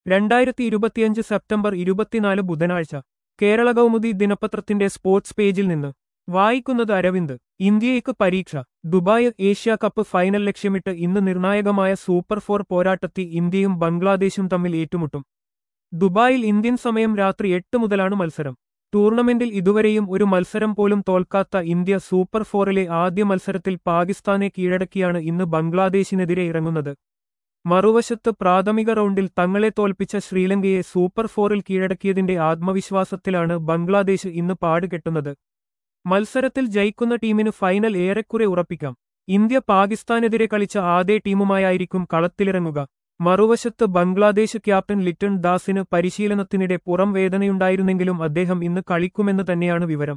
രണ്ടായിരത്തി ഇരുപത്തിയഞ്ച് സെപ്റ്റംബർ ഇരുപത്തിനാല് ബുധനാഴ്ച കേരള കൗമുദി ദിനപത്രത്തിന്റെ സ്പോർട്സ് പേജിൽ നിന്ന് വായിക്കുന്നത് അരവിന്ദ് ഇന്ത്യയ്ക്ക് പരീക്ഷ ദുബായ് ഏഷ്യ കപ്പ് ഫൈനൽ ലക്ഷ്യമിട്ട് ഇന്ന് നിർണായകമായ സൂപ്പർ ഫോർ പോരാട്ടത്തിൽ ഇന്ത്യയും ബംഗ്ലാദേശും തമ്മിൽ ഏറ്റുമുട്ടും ദുബായിൽ ഇന്ത്യൻ സമയം രാത്രി എട്ട് മുതലാണ് മത്സരം ടൂർണമെന്റിൽ ഇതുവരെയും ഒരു മത്സരം പോലും തോൽക്കാത്ത ഇന്ത്യ സൂപ്പർ ഫോറിലെ ആദ്യ മത്സരത്തിൽ പാകിസ്ഥാനെ കീഴടക്കിയാണ് ഇന്ന് ബംഗ്ലാദേശിനെതിരെ ഇറങ്ങുന്നത് മറുവശത്ത് പ്രാഥമിക റൗണ്ടിൽ തങ്ങളെ തോൽപ്പിച്ച ശ്രീലങ്കയെ സൂപ്പർ ഫോറിൽ കീഴടക്കിയതിന്റെ ആത്മവിശ്വാസത്തിലാണ് ബംഗ്ലാദേശ് ഇന്ന് പാടുകെട്ടുന്നത് മത്സരത്തിൽ ജയിക്കുന്ന ടീമിന് ഫൈനൽ ഏറെക്കുറെ ഉറപ്പിക്കാം ഇന്ത്യ പാകിസ്ഥാനെതിരെ കളിച്ച ആദ്യ ടീമുമായായിരിക്കും കളത്തിലിറങ്ങുക മറുവശത്ത് ബംഗ്ലാദേശ് ക്യാപ്റ്റൻ ലിറ്റൺ ദാസിന് പരിശീലനത്തിനിടെ പുറം വേദനയുണ്ടായിരുന്നെങ്കിലും അദ്ദേഹം ഇന്ന് കളിക്കുമെന്ന് തന്നെയാണ് വിവരം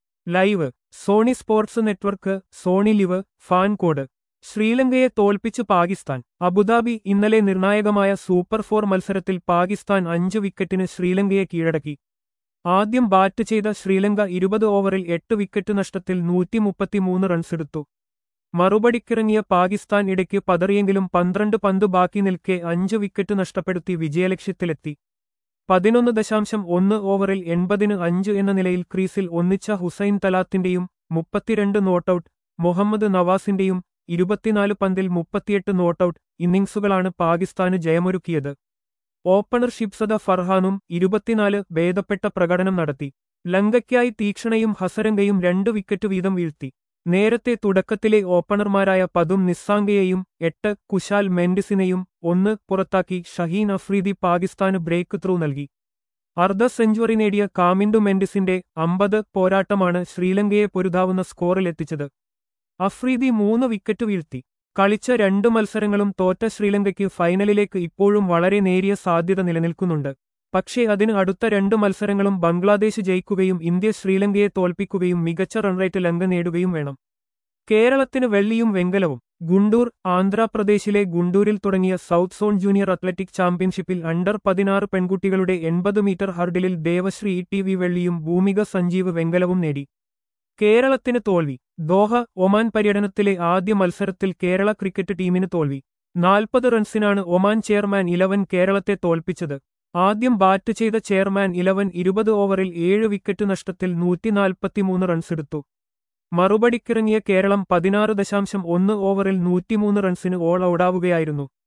live Sony Sports Network Sony Liv fan code ശ്രീലങ്കയെ തോൽപ്പിച്ച് പാകിസ്ഥാൻ അബുദാബി ഇന്നലെ നിർണായകമായ സൂപ്പർ ഫോർ മത്സരത്തിൽ പാകിസ്ഥാൻ അഞ്ച് വിക്കറ്റിന് ശ്രീലങ്കയെ കീഴടക്കി ആദ്യം ബാറ്റ് ചെയ്ത ശ്രീലങ്ക ഇരുപത് ഓവറിൽ എട്ട് വിക്കറ്റ് നഷ്ടത്തിൽ നൂറ്റിമുപ്പത്തിമൂന്ന് റൺസെടുത്തു മറുപടിക്കിറങ്ങിയ പാകിസ്ഥാൻ ഇടയ്ക്ക് പതറിയെങ്കിലും പന്ത്രണ്ട് പന്ത് ബാക്കി നിൽക്കെ അഞ്ച് വിക്കറ്റ് നഷ്ടപ്പെടുത്തി വിജയലക്ഷ്യത്തിലെത്തി പതിനൊന്ന് ദശാംശം ഒന്ന് ഓവറിൽ എൺപതിന് അഞ്ച് എന്ന നിലയിൽ ക്രീസിൽ ഒന്നിച്ച ഹുസൈൻ തലാത്തിന്റെയും മുപ്പത്തിരണ്ട് നോട്ടൌട്ട് മുഹമ്മദ് നവാസിന്റെയും ഇരുപത്തിനാല് പന്തിൽ മുപ്പത്തിയെട്ട് നോട്ടൌട്ട് ഇന്നിംഗ്സുകളാണ് പാകിസ്ഥാന് ജയമൊരുക്കിയത് ഓപ്പണർ ഷിബ്സദ ഫർഹാനും ഇരുപത്തിനാല് ഭേദപ്പെട്ട പ്രകടനം നടത്തി ലങ്കയ്ക്കായി തീക്ഷണയും ഹസരംഗയും രണ്ട് വിക്കറ്റ് വീതം വീഴ്ത്തി നേരത്തെ തുടക്കത്തിലെ ഓപ്പണർമാരായ പതും നിസ്സാങ്കയെയും എട്ട് കുശാൽ മെൻഡിസിനെയും ഒന്ന് പുറത്താക്കി ഷഹീൻ അഫ്രീദി പാകിസ്ഥാന് ബ്രേക്ക് ത്രൂ നൽകി അർദ്ധ സെഞ്ചുറി നേടിയ കാമിൻഡു മെൻഡിസിന്റെ അമ്പത് പോരാട്ടമാണ് ശ്രീലങ്കയെ പൊരുതാവുന്ന സ്കോറിലെത്തിച്ചത് അഫ്രീദി മൂന്ന് വിക്കറ്റ് വീഴ്ത്തി കളിച്ച രണ്ട് മത്സരങ്ങളും തോറ്റ ശ്രീലങ്കയ്ക്ക് ഫൈനലിലേക്ക് ഇപ്പോഴും വളരെ നേരിയ സാധ്യത നിലനിൽക്കുന്നുണ്ട് പക്ഷേ അതിന് അടുത്ത രണ്ട് മത്സരങ്ങളും ബംഗ്ലാദേശ് ജയിക്കുകയും ഇന്ത്യ ശ്രീലങ്കയെ തോൽപ്പിക്കുകയും മികച്ച റൺറേറ്റ് ലങ്ക നേടുകയും വേണം കേരളത്തിന് വെള്ളിയും വെങ്കലവും ഗുണ്ടൂർ ആന്ധ്രാപ്രദേശിലെ ഗുണ്ടൂരിൽ തുടങ്ങിയ സൗത്ത് സോൺ ജൂനിയർ അത്ലറ്റിക് ചാമ്പ്യൻഷിപ്പിൽ അണ്ടർ പതിനാറ് പെൺകുട്ടികളുടെ എൺപത് മീറ്റർ ഹർഡിലിൽ ദേവശ്രീ ഇ ടി വി വെള്ളിയും ഭൂമിക സഞ്ജീവ് വെങ്കലവും നേടി കേരളത്തിന് തോൽവി ദോഹ ഒമാൻ പര്യടനത്തിലെ ആദ്യ മത്സരത്തിൽ കേരള ക്രിക്കറ്റ് ടീമിന് തോൽവി നാൽപ്പത് റൺസിനാണ് ഒമാൻ ചെയർമാൻ ഇലവൻ കേരളത്തെ തോൽപ്പിച്ചത് ആദ്യം ബാറ്റ് ചെയ്ത ചെയർമാൻ ഇലവൻ ഇരുപത് ഓവറിൽ ഏഴ് വിക്കറ്റ് നഷ്ടത്തിൽ നൂറ്റിനാൽപ്പത്തിമൂന്ന് റൺസെടുത്തു മറുപടിക്കിറങ്ങിയ കേരളം പതിനാറ് ദശാംശം ഒന്ന് ഓവറിൽ നൂറ്റിമൂന്ന് റൺസിന് ഓൾ ഔട്ടാവുകയായിരുന്നു